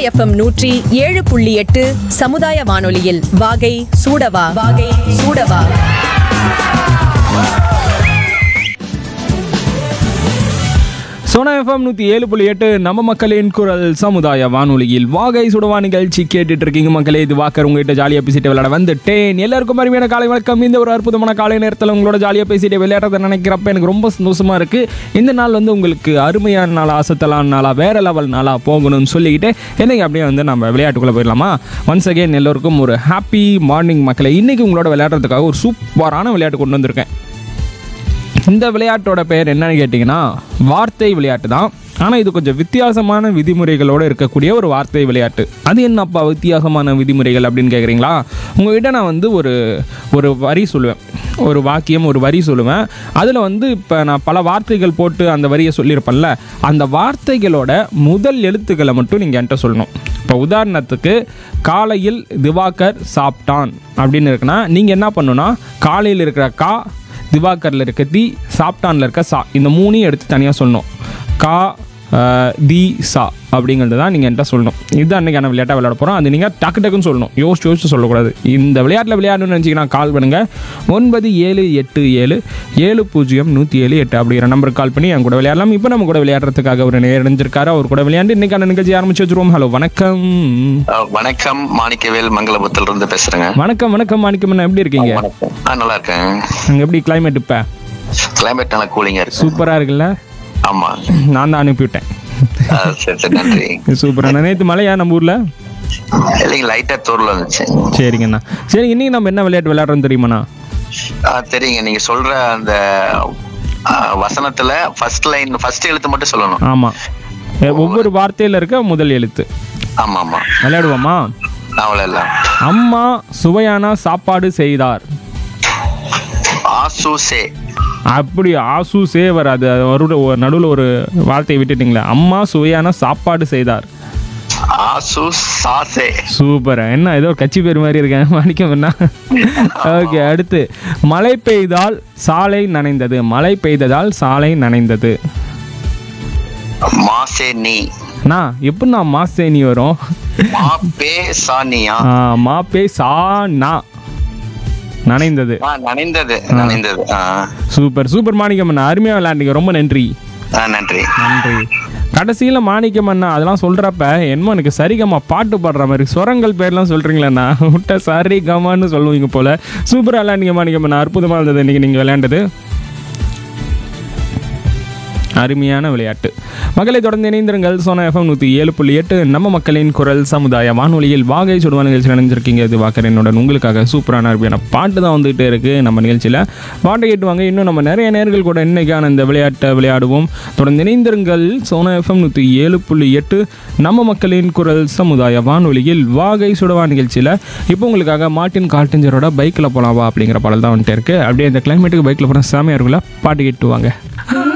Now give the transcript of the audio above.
FM நூற்றி ஏழு புள்ளி எட்டு சமுதாய வானொலியில் வாகை சூடவா வாகை சூடவா சோனா எஃப்எம் நூற்றி ஏழு புள்ளி எட்டு நம்ம மக்களின் குரல் சமுதாய வானொலியில் வாகை சுடவா நிகழ்ச்சி கேட்டுட்டு இருக்கீங்க மக்களே இது வாக்கர் உங்ககிட்ட ஜாலியாக பேசிட்டு விளையாட வந்துட்டேன் எல்லாருக்கும் அருமையான காலை வணக்கம் இந்த ஒரு அற்புதமான காலை நேரத்தில் உங்களோட ஜாலியாக பேசிட்டு விளையாடுறத நினைக்கிறப்ப எனக்கு ரொம்ப சந்தோஷமா இருக்கு இந்த நாள் வந்து உங்களுக்கு அருமையான நாளா அசத்தலான நாளா வேற லெவல் நாளா போகணும்னு சொல்லிக்கிட்டு என்னைக்கு அப்படியே வந்து நம்ம விளையாட்டுக்குள்ளே போயிடலாமா ஒன்ஸ் அகைன் எல்லோருக்கும் ஒரு ஹாப்பி மார்னிங் மக்களை இன்னைக்கு உங்களோட விளையாடுறதுக்காக ஒரு சூப்பரான விளையாட்டு கொண்டு வந்திருக்கேன் இந்த விளையாட்டோட பெயர் என்னன்னு கேட்டிங்கன்னா வார்த்தை விளையாட்டு தான் ஆனால் இது கொஞ்சம் வித்தியாசமான விதிமுறைகளோடு இருக்கக்கூடிய ஒரு வார்த்தை விளையாட்டு அது என்னப்பா வித்தியாசமான விதிமுறைகள் அப்படின்னு கேட்குறீங்களா உங்ககிட்ட நான் வந்து ஒரு ஒரு வரி சொல்லுவேன் ஒரு வாக்கியம் ஒரு வரி சொல்லுவேன் அதில் வந்து இப்போ நான் பல வார்த்தைகள் போட்டு அந்த வரியை சொல்லியிருப்பேன்ல அந்த வார்த்தைகளோட முதல் எழுத்துக்களை மட்டும் நீங்கள் என்கிட்ட சொல்லணும் இப்போ உதாரணத்துக்கு காலையில் திவாகர் சாப்பிட்டான் அப்படின்னு இருக்குன்னா நீங்கள் என்ன பண்ணணும்னா காலையில் இருக்கிற கா திவாகரில் இருக்க தி சாப்டானில் இருக்க சா இந்த மூணையும் எடுத்து தனியாக சொல்லணும் கா அஹ், தி சா அப்படிங்கிறது தான் நீங்கள் என்கிட்ட சொல்லணும் இதுதான் அன்றைக்கான விளையாட்டாக விளையாட போகிறோம் அது நீங்கள் டக்கு டக்குன்னு சொல்லணும் யோசிச்சு யோசிச்சு சொல்லக்கூடாது இந்த விளையாட்டில் விளையாடணும்னு நினச்சிங்கன்னா கால் பண்ணுங்கள் ஒன்பது ஏழு எட்டு ஏழு ஏழு பூஜ்ஜியம் நூற்றி ஏழு எட்டு அப்படிங்கிற நம்பருக்கு கால் பண்ணி என் கூட விளையாடலாம் இப்போ நம்ம கூட விளையாடுறதுக்காக ஒரு நேரஞ்சிருக்காரு அவர் கூட விளையாண்டு இன்னைக்கான நிகழ்ச்சி ஆரம்பிச்சு வச்சுருவோம் ஹலோ வணக்கம் அஹ் வணக்கம் மாணிக்கவேல் மங்களபுரத்துல இருந்து பேசுறேங்க வணக்கம் வணக்கம் மாணிக்கம் அண்ணா, எப்படி இருக்கீங்க ஆ நல்லா இருக்கேன் அங்கே எப்படி கிளைமேட் இப்போ கிளைமேட் நல்லா கூலிங்கா இருக்கு சூப்பராக இருக்குல்ல ஆமா நான் தான் அனுப்பிவிட்டேன் அஹ் சரி சரி நன்றி சூப்பர் அண்ணா நேற்று மழையா நம்ம ஊரில் இல்லைங்க லைட்டா தூரல இருந்துச்சு சரிங்கண்ணா சரி இன்னைக்கு நம்ம என்ன விளையாட்டு விளையாடுறோம் தெரியுமாண்ணா அஹ் தெரியுங்க நீங்க சொல்ற அந்த அஹ், வசனத்துல ஃபர்ஸ்ட் லைன் ஃபர்ஸ்ட் எழுத்து மட்டும் சொல்லணும் ஆமாம் ஒவ்வொரு வார்த்தையில் இருக்க முதல் எழுத்து ஆமா ஆமா விளையாடுவோமா நாவல எல்லாம் அம்மா சுவையான சாப்பாடு செய்தார் ஆசூசே அப்படி ஆசூசே வராது அது ஒரு நடுவில் ஒரு வார்த்தையை விட்டுட்டீங்களே அம்மா சுவையான சாப்பாடு செய்தார் ஆசு சாசே சூப்பர் என்ன ஏதோ ஒரு கட்சி பேர் மாதிரி இருக்கேன் மாணிக்கம் என்ன ஓகே அடுத்து மழை பெய்தால் சாலை நனைந்தது மழை பெய்ததால் சாலை நனைந்தது மாசே நீ அண்ணா எப்படிண்ணா மாசேனி வரும் மாப்பே சானியா ஆ, மாப்பே சா நா நனைந்தது ஆ நனைந்தது நனைந்தது ஆ சூப்பர் சூப்பர் மாணிக்கம் அண்ணா அருமையாக விளையாண்டீங்க ரொம்ப நன்றி ஆ, நன்றி நன்றி கடைசியில் மாணிக்கம் அண்ணா அதெல்லாம் சொல்கிறப்ப என்னமோ எனக்கு சரிகமா பாட்டு பாடுற மாதிரி சுரங்கள் பேர்லாம் சொல்கிறீங்களேண்ணா விட்ட சரி கமான்னு சொல்லுவீங்க போல் சூப்பராக விளையாண்டிங்க மாணிக்கம் அண்ணா அற்புதமாக இருந்தது இன்றைக்கி நீங்கள் விளையாண்டது அருமையான விளையாட்டு மக்களை தொடர்ந்து இணைந்திருங்கள் சோனா எஃப்எம் நூற்றி ஏழு புள்ளி எட்டு நம்ம மக்களின் குரல் சமுதாய வானொலியில் வாகை சுடுவா நிகழ்ச்சி நினைஞ்சிருக்கீங்க இது வாக்கரனுடன் உங்களுக்காக சூப்பரான அருமையான பாட்டு தான் வந்துகிட்டே இருக்குது நம்ம நிகழ்ச்சியில் பாட்டை கேட்டுவாங்க இன்னும் நம்ம நிறைய நேர்கள் கூட இன்னைக்கான இந்த விளையாட்டை விளையாடுவோம் தொடர்ந்து இணைந்திருங்கள் சோனா எஃப்எம் நூற்றி ஏழு புள்ளி எட்டு நம்ம மக்களின் குரல் சமுதாய வானொலியில் வாகை சுடவா நிகழ்ச்சியில் இப்போ உங்களுக்காக மார்ட்டின் கார்டஞ்சரோட பைக்கில் போகலாம் வா அப்படிங்கிற பாடல் தான் வந்துட்டே இருக்கு அப்படியே இந்த கிளைமேட்டுக்கு பைக்கில் போனால் செமையாக இருக்குல்ல பாட்டு கேட்டு வாங்க